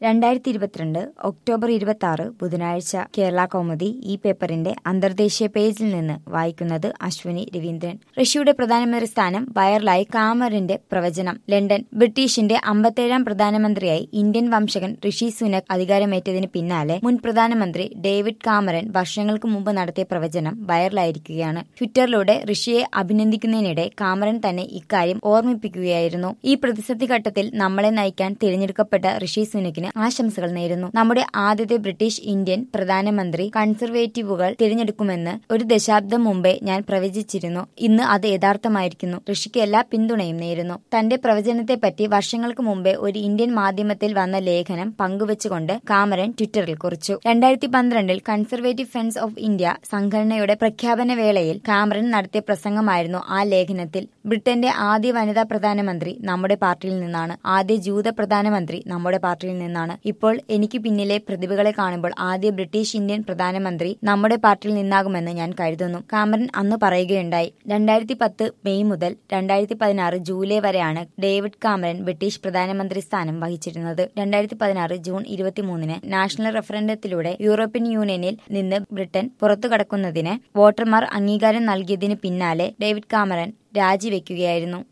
രണ്ടായിരത്തി ഇരുപത്തിരണ്ട് ഒക്ടോബർ ഇരുപത്തി ആറ് ബുധനാഴ്ച കേരള കൗമുദി ഈ പേപ്പറിന്റെ അന്തർദേശീയ പേജിൽ നിന്ന് വായിക്കുന്നത് അശ്വിനി രവീന്ദ്രൻ റഷ്യയുടെ പ്രധാനമന്ത്രി സ്ഥാനം വൈറലായി കാമറിന്റെ പ്രവചനം ലണ്ടൻ ബ്രിട്ടീഷിന്റെ അമ്പത്തേഴാം പ്രധാനമന്ത്രിയായി ഇന്ത്യൻ വംശകൻ ഋഷി സുനക് അധികാരമേറ്റതിന് പിന്നാലെ മുൻ പ്രധാനമന്ത്രി ഡേവിഡ് കാമറൻ വർഷങ്ങൾക്ക് മുമ്പ് നടത്തിയ പ്രവചനം വൈറലായിരിക്കുകയാണ് ട്വിറ്ററിലൂടെ ഋഷിയെ അഭിനന്ദിക്കുന്നതിനിടെ കാമറൻ തന്നെ ഇക്കാര്യം ഓർമ്മിപ്പിക്കുകയായിരുന്നു ഈ പ്രതിസന്ധി ഘട്ടത്തിൽ നമ്മളെ നയിക്കാൻ തിരഞ്ഞെടുക്കപ്പെട്ട ഋഷി സുനക്കിന് ആശംസകൾ നേരുന്നു നമ്മുടെ ആദ്യത്തെ ബ്രിട്ടീഷ് ഇന്ത്യൻ പ്രധാനമന്ത്രി കൺസർവേറ്റീവുകൾ തിരഞ്ഞെടുക്കുമെന്ന് ഒരു ദശാബ്ദം മുമ്പേ ഞാൻ പ്രവചിച്ചിരുന്നു ഇന്ന് അത് യഥാർത്ഥമായിരിക്കുന്നു ഋഷിക്ക് എല്ലാ പിന്തുണയും നേരുന്നു തന്റെ പ്രവചനത്തെപ്പറ്റി വർഷങ്ങൾക്ക് മുമ്പേ ഒരു ഇന്ത്യൻ മാധ്യമത്തിൽ വന്ന ലേഖനം പങ്കുവച്ചുകൊണ്ട് കാമറൻ ട്വിറ്ററിൽ കുറിച്ചു രണ്ടായിരത്തി പന്ത്രണ്ടിൽ കൺസർവേറ്റീവ് ഫ്രണ്ട്സ് ഓഫ് ഇന്ത്യ സംഘടനയുടെ പ്രഖ്യാപന വേളയിൽ കാമറൻ നടത്തിയ പ്രസംഗമായിരുന്നു ആ ലേഖനത്തിൽ ബ്രിട്ടന്റെ ആദ്യ വനിതാ പ്രധാനമന്ത്രി നമ്മുടെ പാർട്ടിയിൽ നിന്നാണ് ആദ്യ ജൂത പ്രധാനമന്ത്രി നമ്മുടെ പാർട്ടിയിൽ നിന്നാണ് ഇപ്പോൾ എനിക്ക് പിന്നിലെ പ്രതിഭകളെ കാണുമ്പോൾ ആദ്യ ബ്രിട്ടീഷ് ഇന്ത്യൻ പ്രധാനമന്ത്രി നമ്മുടെ പാർട്ടിയിൽ നിന്നാകുമെന്ന് ഞാൻ കരുതുന്നു കാമറൻ അന്ന് പറയുകയുണ്ടായി രണ്ടായിരത്തി പത്ത് മെയ് മുതൽ രണ്ടായിരത്തി പതിനാറ് ജൂലൈ വരെയാണ് ഡേവിഡ് കാമറൻ ബ്രിട്ടീഷ് പ്രധാനമന്ത്രി സ്ഥാനം വഹിച്ചിരുന്നത് രണ്ടായിരത്തി പതിനാറ് ജൂൺ ഇരുപത്തിമൂന്നിന് നാഷണൽ റഫറൻഡത്തിലൂടെ യൂറോപ്യൻ യൂണിയനിൽ നിന്ന് ബ്രിട്ടൻ പുറത്തുകടക്കുന്നതിന് വോട്ടർമാർ അംഗീകാരം നൽകിയതിന് പിന്നാലെ ഡേവിഡ് കാമറൻ രാജിവെക്കുകയായിരുന്നു